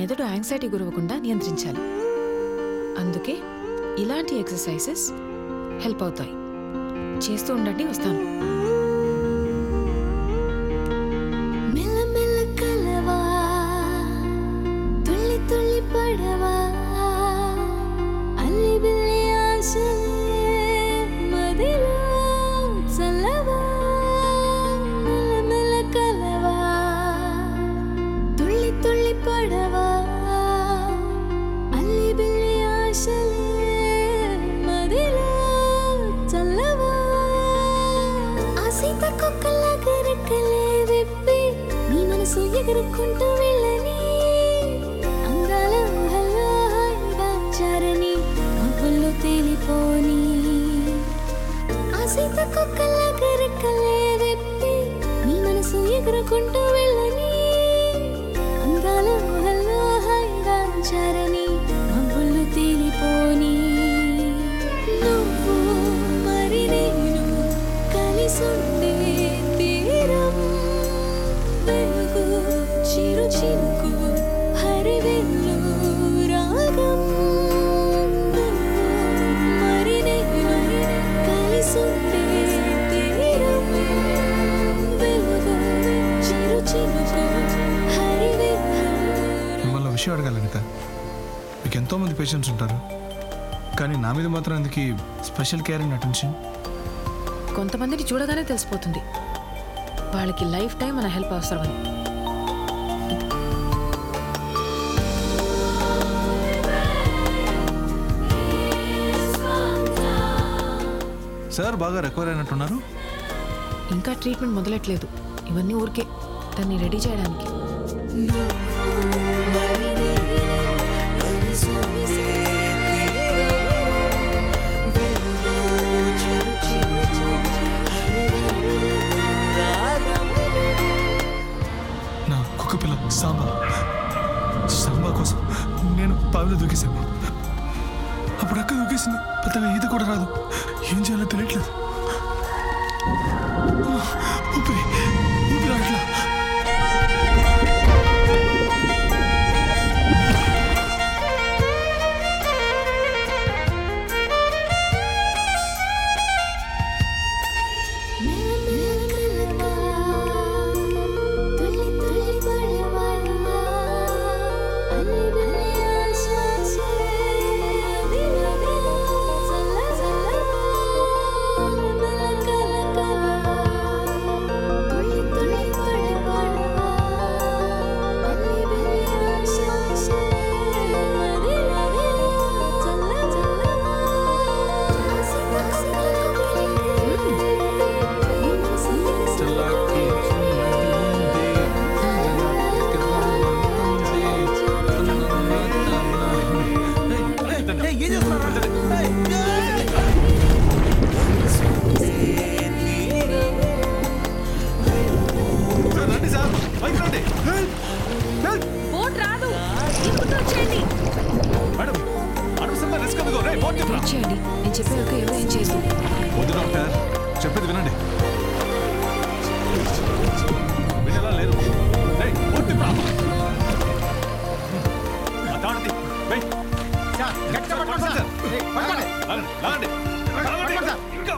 మెదడు యాంగ్జైటీ గురవకుండా నియంత్రించాలి అందుకే ఇలాంటి ఎక్సర్సైజెస్ హెల్ప్ అవుతాయి చేస్తూ ఉండండి వస్తాను మెల్లమెల్ల కలవా తుళ్ళి తుళ్ళి పడవా అల్లి బిల్లి ఆశలే మదిలో చల్లవా మెల్లమెల్ల కలవా తుళ్ళి తుళ్ళి పడవా అల్లి బిల్లి ఆశలే మదిలో చల్లవా ఆ సీతకొక్కల గరకలే విప్పి నీ మనసు ఎగురుకుంటూ వెళ్ళని అందాల ఊహల్లో హాయిగా చారని మబ్బుల్లో తేలిపోని ఆ సీతకొక్కల గరకలే విప్పి నీ మనసు ఎగురుకుంటూ వెళ్ళని అందాల ఊహల్లో హాయిగా చారని మబ్బుల్లో తేలిపోని నువ్వు మరి నేను కలిసుండే తీరం వెలుగు చిరు చినుకు హరివెల్లు రాగం నువ్వు మరి నేను కలిసుండే తీరం వెలుగు చిరు చినుకు హరివెల్లు మిమ్మల్ని విషయం అడగాలి అనిత మీకు ఎంతోమంది పేషెంట్స్ ఉంటారు కానీ నా మీద మాత్రం ఎందుకు ఈ స్పెషల్ కేర్ అండ్ అటెన్షన్ కొంతమందిని చూడగానే తెలిసిపోతుంది వాళ్ళకి లైఫ్ టైం మన హెల్ప్ అవసరమని సార్ బాగా రికవర్ అయినట్టున్నారు ఇంకా ట్రీట్మెంట్ మొదలెట్లేదు ఇవన్నీ ఊరికే దాన్ని రెడీ చేయడానికి నా కుక్క పిల్ల సాంబా సాంబా కోసం నేను బావిలో దూకేశాను అప్పుడు అక్క దూకేసింది పెద్దగా ఈత కూడా రాదు ఏం చేయాలో తెలియట్లేదు ఊపిరి ఊపిరి అట్లా రండి సార్ పైకి రండి బోట్ రాదు ఇరుకుతూ వచ్చేయండి మేడం అనవసరంగా రిస్క్ ఎందుకు రే బోట్ చెప్పరా వెయిట్ చేయండి నేను చెప్పే వరకు ఎవరు ఏం చేయదు వద్దు డాక్టర్ చెప్పేది వినండి వినేలా లేరు రేయ్, బోట్ తిప్పరా. ఆ తాడుది. వెయ్. పట్టుకోండి సార్. లాగండి, లాగండి. లాగండి. ఇంకా.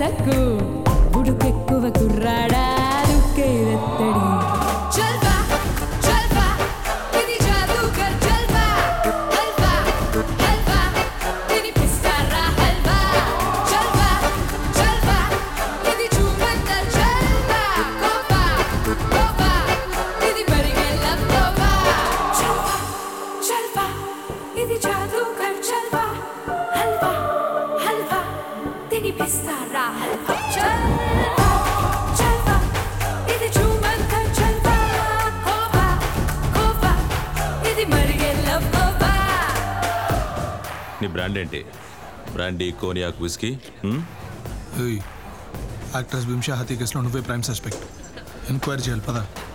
నాకు ఉడుకెక్కువ కుర్రాడా దుక్కే వెత్తడి జల్వా జల్వా ఇది జాదూగర్ జల్వా హల్వా హల్వా తినిపిస్తారా హల్వా జల్వా జల్వా ఇది చూమందర్ జల్వా కోవా కోవా ఇది పరిగెల్ల కోవా జల్వా జల్వా ఇది జాదూగర్ జల్వా హల్వా హల్వా తినిపిస్తారా హల్వా జల్వా జల్వా ఇది చూమందర్ జల్వా కోవా కోవా ఇది మరిగెల్ల కోవా నీ బ్రాండ్ ఏంటి బ్రాండీ కోనియాక్ విస్కీ హ్మ్? ఏయ్ యాక్ట్రెస్ బింషా హత్య కేసులో నువ్వే ప్రైమ్ సస్పెక్ట్ ఎంక్వైరీ చేయాలి పదా